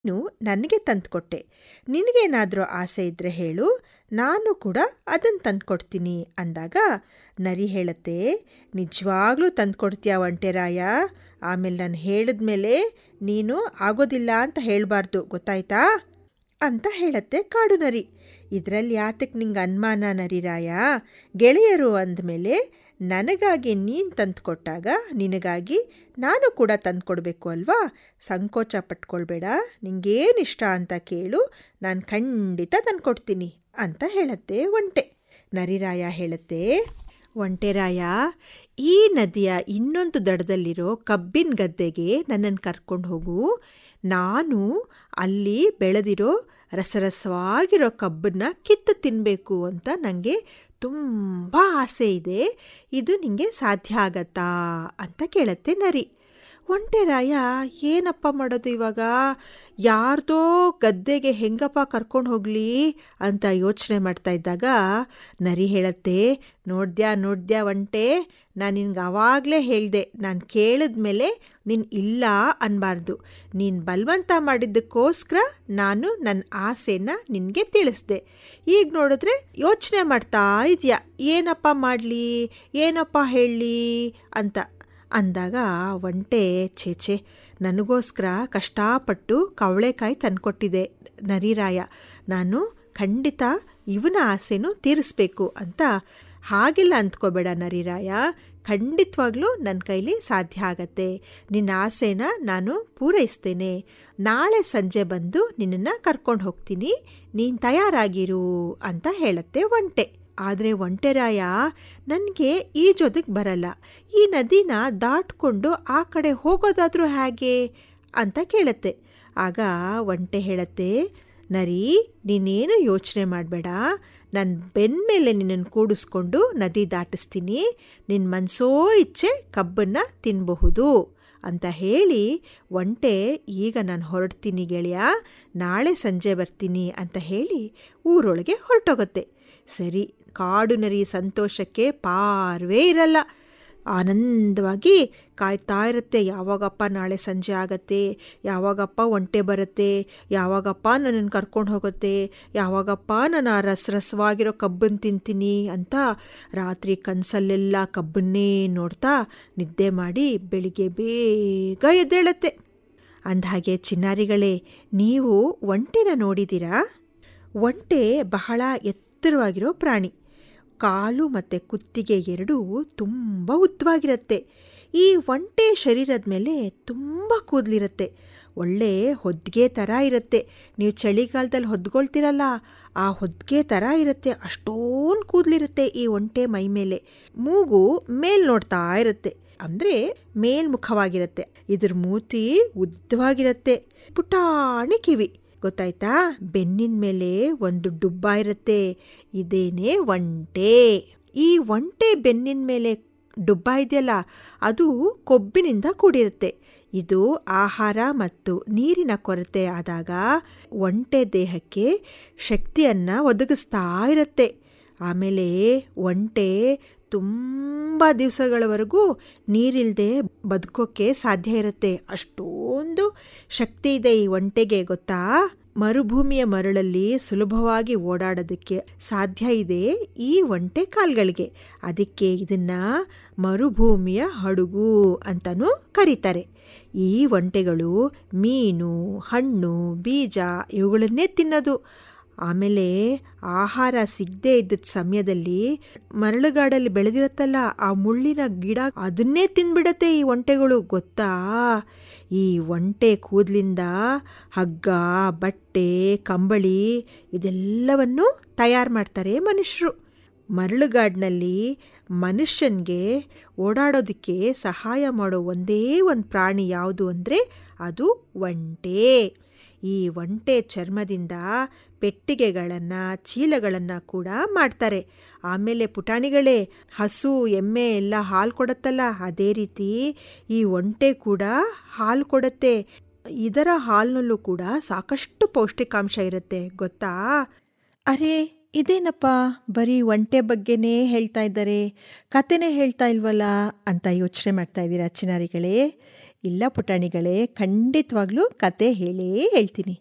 ನೀನು ನನಗೆ ತಂದುಕೊಟ್ಟೆ ನಿನಗೇನಾದರೂ ಆಸೆ ಇದ್ದರೆ ಹೇಳು ನಾನು ಕೂಡ ಅದನ್ನು ತಂದುಕೊಡ್ತೀನಿ ಅಂದಾಗ ನರಿ ಹೇಳುತ್ತೆ ನಿಜವಾಗ್ಲೂ ತಂದುಕೊಡ್ತೀಯ ಒಂಟೆರಾಯ ಆಮೇಲೆ ನಾನು ಹೇಳಿದ್ಮೇಲೆ ನೀನು ಆಗೋದಿಲ್ಲ ಅಂತ ಹೇಳಬಾರ್ದು ಗೊತ್ತಾಯ್ತಾ ಅಂತ ಹೇಳತ್ತೆ ಕಾಡು ನರಿ ಇದರಲ್ಲಿ ಯಾತಕ್ಕೆ ನಿಂಗೆ ಅನುಮಾನ ನರಿರಾಯ ಗೆಳೆಯರು ಅಂದಮೇಲೆ ನನಗಾಗಿ ನೀನು ತಂದುಕೊಟ್ಟಾಗ ನಿನಗಾಗಿ ನಾನು ಕೂಡ ತಂದುಕೊಡ್ಬೇಕು ಅಲ್ವಾ ಸಂಕೋಚ ಪಟ್ಕೊಳ್ಬೇಡ ನಿಂಗೇನಿಷ್ಟ ಅಂತ ಕೇಳು ನಾನು ಖಂಡಿತ ತಂದುಕೊಡ್ತೀನಿ ಅಂತ ಹೇಳತ್ತೆ ಒಂಟೆ ನರಿರಾಯ ಹೇಳುತ್ತೆ ಒಂಟೆರಾಯ ಈ ನದಿಯ ಇನ್ನೊಂದು ದಡದಲ್ಲಿರೋ ಕಬ್ಬಿನ ಗದ್ದೆಗೆ ನನ್ನನ್ನು ಕರ್ಕೊಂಡು ಹೋಗು ನಾನು ಅಲ್ಲಿ ಬೆಳೆದಿರೋ ರಸರಸವಾಗಿರೋ ಕಬ್ಬನ್ನು ಕಿತ್ತು ತಿನ್ನಬೇಕು ಅಂತ ನನಗೆ ತುಂಬ ಆಸೆ ಇದೆ ಇದು ನಿಮಗೆ ಸಾಧ್ಯ ಆಗತ್ತಾ ಅಂತ ಕೇಳತ್ತೆ ನರಿ ಒಂಟೆರಾಯ ಏನಪ್ಪ ಮಾಡೋದು ಇವಾಗ ಯಾರ್ದೋ ಗದ್ದೆಗೆ ಹೆಂಗಪ್ಪ ಕರ್ಕೊಂಡು ಹೋಗಲಿ ಅಂತ ಯೋಚನೆ ಮಾಡ್ತಾ ಇದ್ದಾಗ ನರಿ ಹೇಳತ್ತೆ ನೋಡ್ದ್ಯಾ ನೋಡ್ದ್ಯಾ ಒಂಟೆ ನಾನು ನಿನ್ಗೆ ಆವಾಗಲೇ ಹೇಳಿದೆ ನಾನು ಕೇಳಿದ್ಮೇಲೆ ನೀನು ಇಲ್ಲ ಅನ್ನಬಾರ್ದು ನೀನು ಬಲವಂತ ಮಾಡಿದ್ದಕ್ಕೋಸ್ಕರ ನಾನು ನನ್ನ ಆಸೆನ ನಿನಗೆ ತಿಳಿಸ್ದೆ ಈಗ ನೋಡಿದ್ರೆ ಯೋಚನೆ ಮಾಡ್ತಾ ಇದೆಯಾ ಏನಪ್ಪ ಮಾಡಲಿ ಏನಪ್ಪ ಹೇಳಲಿ ಅಂತ ಅಂದಾಗ ಒಂಟೆ ಛೇಛೆ ನನಗೋಸ್ಕರ ಕಷ್ಟಪಟ್ಟು ಕವಳೆಕಾಯಿ ತಂದುಕೊಟ್ಟಿದೆ ನರಿರಾಯ ನಾನು ಖಂಡಿತ ಇವನ ಆಸೆನೂ ತೀರಿಸ್ಬೇಕು ಅಂತ ಹಾಗೆಲ್ಲ ಅಂದ್ಕೋಬೇಡ ನರಿರಾಯ ಖಂಡಿತವಾಗ್ಲೂ ನನ್ನ ಕೈಲಿ ಸಾಧ್ಯ ಆಗತ್ತೆ ನಿನ್ನ ಆಸೆನ ನಾನು ಪೂರೈಸ್ತೇನೆ ನಾಳೆ ಸಂಜೆ ಬಂದು ನಿನ್ನನ್ನು ಕರ್ಕೊಂಡು ಹೋಗ್ತೀನಿ ನೀನು ತಯಾರಾಗಿರು ಅಂತ ಹೇಳತ್ತೆ ಒಂಟೆ ಆದರೆ ಒಂಟೆರಾಯ ನನಗೆ ಈಜೋದಕ್ಕೆ ಬರಲ್ಲ ಈ ನದಿನ ದಾಟ್ಕೊಂಡು ಆ ಕಡೆ ಹೋಗೋದಾದರೂ ಹೇಗೆ ಅಂತ ಕೇಳುತ್ತೆ ಆಗ ಒಂಟೆ ಹೇಳತ್ತೆ ನರಿ ನೀನೇನು ಯೋಚನೆ ಮಾಡಬೇಡ ನನ್ನ ಬೆನ್ನ ಮೇಲೆ ನಿನ್ನನ್ನು ಕೂಡಿಸ್ಕೊಂಡು ನದಿ ದಾಟಿಸ್ತೀನಿ ನಿನ್ನ ಮನಸೋ ಇಚ್ಛೆ ಕಬ್ಬನ್ನು ತಿನ್ನಬಹುದು ಅಂತ ಹೇಳಿ ಒಂಟೆ ಈಗ ನಾನು ಹೊರಡ್ತೀನಿ ಗೆಳೆಯ ನಾಳೆ ಸಂಜೆ ಬರ್ತೀನಿ ಅಂತ ಹೇಳಿ ಊರೊಳಗೆ ಹೊರಟೋಗುತ್ತೆ ಸರಿ ಕಾಡು ನರಿ ಸಂತೋಷಕ್ಕೆ ಪಾರ್ವೇ ಇರಲ್ಲ ಆನಂದವಾಗಿ ಕಾಯ್ತಾ ಇರುತ್ತೆ ಯಾವಾಗಪ್ಪ ನಾಳೆ ಸಂಜೆ ಆಗತ್ತೆ ಯಾವಾಗಪ್ಪ ಒಂಟೆ ಬರುತ್ತೆ ಯಾವಾಗಪ್ಪ ನನ್ನನ್ನು ಕರ್ಕೊಂಡು ಹೋಗುತ್ತೆ ಯಾವಾಗಪ್ಪ ನಾನು ಆ ರಸ ರಸವಾಗಿರೋ ಕಬ್ಬನ್ನು ತಿಂತೀನಿ ಅಂತ ರಾತ್ರಿ ಕನಸಲ್ಲೆಲ್ಲ ಕಬ್ಬನ್ನೇ ನೋಡ್ತಾ ನಿದ್ದೆ ಮಾಡಿ ಬೆಳಿಗ್ಗೆ ಬೇಗ ಎದ್ದೇಳುತ್ತೆ ಅಂದಹಾಗೆ ಚಿನ್ನಾರಿಗಳೇ ನೀವು ಒಂಟೆನ ನೋಡಿದ್ದೀರಾ ಒಂಟೆ ಬಹಳ ಎತ್ತರವಾಗಿರೋ ಪ್ರಾಣಿ ಕಾಲು ಮತ್ತು ಕುತ್ತಿಗೆ ಎರಡೂ ತುಂಬ ಉದ್ದವಾಗಿರುತ್ತೆ ಈ ಒಂಟೆ ಶರೀರದ ಮೇಲೆ ತುಂಬ ಕೂದಲಿರುತ್ತೆ ಒಳ್ಳೆ ಹೊದ್ಗೆ ಥರ ಇರುತ್ತೆ ನೀವು ಚಳಿಗಾಲದಲ್ಲಿ ಹೊದ್ಕೊಳ್ತೀರಲ್ಲ ಆ ಹೊದ್ಗೆ ಥರ ಇರುತ್ತೆ ಅಷ್ಟೊಂದು ಕೂದಲಿರುತ್ತೆ ಈ ಒಂಟೆ ಮೈ ಮೇಲೆ ಮೂಗು ಮೇಲ್ ನೋಡ್ತಾ ಇರುತ್ತೆ ಅಂದರೆ ಮೇಲ್ಮುಖವಾಗಿರುತ್ತೆ ಇದ್ರ ಮೂತಿ ಉದ್ದವಾಗಿರುತ್ತೆ ಪುಟಾಣಿ ಕಿವಿ ಗೊತ್ತಾಯ್ತಾ ಬೆನ್ನಿನ ಮೇಲೆ ಒಂದು ಡುಬ್ಬ ಇರುತ್ತೆ ಇದೇನೆ ಒಂಟೆ ಈ ಒಂಟೆ ಬೆನ್ನಿನ ಮೇಲೆ ಡುಬ್ಬ ಇದೆಯಲ್ಲ ಅದು ಕೊಬ್ಬಿನಿಂದ ಕೂಡಿರುತ್ತೆ ಇದು ಆಹಾರ ಮತ್ತು ನೀರಿನ ಕೊರತೆ ಆದಾಗ ಒಂಟೆ ದೇಹಕ್ಕೆ ಶಕ್ತಿಯನ್ನು ಒದಗಿಸ್ತಾ ಇರುತ್ತೆ ಆಮೇಲೆ ಒಂಟೆ ತುಂಬ ದಿವಸಗಳವರೆಗೂ ನೀರಿಲ್ಲದೆ ಬದುಕೋಕ್ಕೆ ಸಾಧ್ಯ ಇರುತ್ತೆ ಅಷ್ಟೊಂದು ಶಕ್ತಿ ಇದೆ ಈ ಒಂಟೆಗೆ ಗೊತ್ತಾ ಮರುಭೂಮಿಯ ಮರಳಲ್ಲಿ ಸುಲಭವಾಗಿ ಓಡಾಡೋದಕ್ಕೆ ಸಾಧ್ಯ ಇದೆ ಈ ಒಂಟೆ ಕಾಲ್ಗಳಿಗೆ ಅದಕ್ಕೆ ಇದನ್ನ ಮರುಭೂಮಿಯ ಹಡುಗು ಅಂತಲೂ ಕರೀತಾರೆ ಈ ಒಂಟೆಗಳು ಮೀನು ಹಣ್ಣು ಬೀಜ ಇವುಗಳನ್ನೇ ತಿನ್ನೋದು ಆಮೇಲೆ ಆಹಾರ ಸಿಗದೇ ಇದ್ದ ಸಮಯದಲ್ಲಿ ಮರಳುಗಾಡಲ್ಲಿ ಬೆಳೆದಿರುತ್ತಲ್ಲ ಆ ಮುಳ್ಳಿನ ಗಿಡ ಅದನ್ನೇ ತಿಂದ್ಬಿಡತ್ತೆ ಈ ಒಂಟೆಗಳು ಗೊತ್ತಾ ಈ ಒಂಟೆ ಕೂದಲಿಂದ ಹಗ್ಗ ಬಟ್ಟೆ ಕಂಬಳಿ ಇದೆಲ್ಲವನ್ನು ತಯಾರು ಮಾಡ್ತಾರೆ ಮನುಷ್ಯರು ಮರಳುಗಾಡಿನಲ್ಲಿ ಮನುಷ್ಯನಿಗೆ ಓಡಾಡೋದಕ್ಕೆ ಸಹಾಯ ಮಾಡೋ ಒಂದೇ ಒಂದು ಪ್ರಾಣಿ ಯಾವುದು ಅಂದರೆ ಅದು ಒಂಟೆ ಈ ಒಂಟೆ ಚರ್ಮದಿಂದ ಪೆಟ್ಟಿಗೆಗಳನ್ನು ಚೀಲಗಳನ್ನು ಕೂಡ ಮಾಡ್ತಾರೆ ಆಮೇಲೆ ಪುಟಾಣಿಗಳೇ ಹಸು ಎಮ್ಮೆ ಎಲ್ಲ ಹಾಲು ಕೊಡುತ್ತಲ್ಲ ಅದೇ ರೀತಿ ಈ ಒಂಟೆ ಕೂಡ ಹಾಲು ಕೊಡುತ್ತೆ ಇದರ ಹಾಲಿನಲ್ಲೂ ಕೂಡ ಸಾಕಷ್ಟು ಪೌಷ್ಟಿಕಾಂಶ ಇರುತ್ತೆ ಗೊತ್ತಾ ಅರೆ ಇದೇನಪ್ಪ ಬರೀ ಒಂಟೆ ಬಗ್ಗೆನೇ ಹೇಳ್ತಾ ಇದ್ದಾರೆ ಕತೆನೇ ಹೇಳ್ತಾ ಇಲ್ವಲ್ಲ ಅಂತ ಯೋಚನೆ ಮಾಡ್ತಾ ಇದ್ದೀರಾ ಚಿನಾರಿಗಳೇ ಇಲ್ಲ ಪುಟಾಣಿಗಳೇ ಖಂಡಿತವಾಗ್ಲೂ ಕತೆ ಹೇಳೇ ಹೇಳ್ತೀನಿ